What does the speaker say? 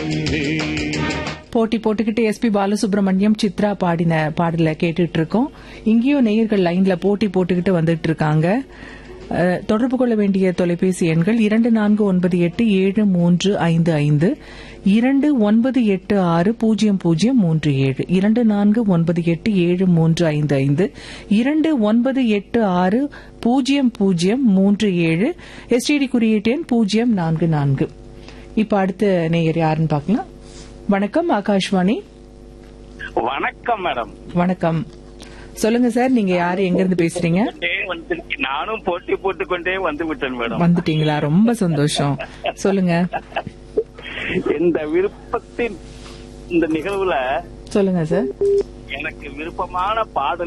போட்டி போட்டுக்கிட்டு எஸ்பி பாலசுப்ரமணியம் சித்ரா பாடின பாடல கேட்டுட்டு இருக்கோம் இங்கேயும் நேயர்கள் லைன்ல போட்டி போட்டுக்கிட்டு வந்துட்டு இருக்காங்க அஹ், தொடர்பு கொள்ள வேண்டிய தொலைபேசி எண்கள் இரண்டு நான்கு ஒன்பது எட்டு ஏழு மூன்று ஐந்து ஐந்து இரண்டு ஒன்பது எட்டு ஆறு பூஜ்ஜியம் பூஜ்ஜியம் மூன்று ஏழு இரண்டு நான்கு ஒன்பது எட்டு ஏழு மூன்று ஐந்து ஐந்து இரண்டு ஒன்பது எட்டு ஆறு பூஜ்ஜியம் பூஜ்ஜியம் மூன்று ஏழு எஸ்டிடி குறியீட்டு எண் பூஜ்ஜியம் நான்கு நான்கு இப்ப அடுத்த நேயர் யாருன்னு பார்க்கலாம் வணக்கம் ஆகாஷ்வாணி வணக்கம் மேடம் வணக்கம் சொல்லுங்க சார் நீங்க யாரு எங்க இருந்து பேசுறீங்க கொண்டே வந்து நானும் போட்டி போட்டுக் கொண்டே வந்து விட்டேன் மேடம் வந்துட்டீங்களா ரொம்ப சந்தோஷம் சொல்லுங்க இந்த விருப்பத்தின் இந்த நிகழ்வுல சொல்லுங்க சார் எனக்கு விருப்பமான பாடல்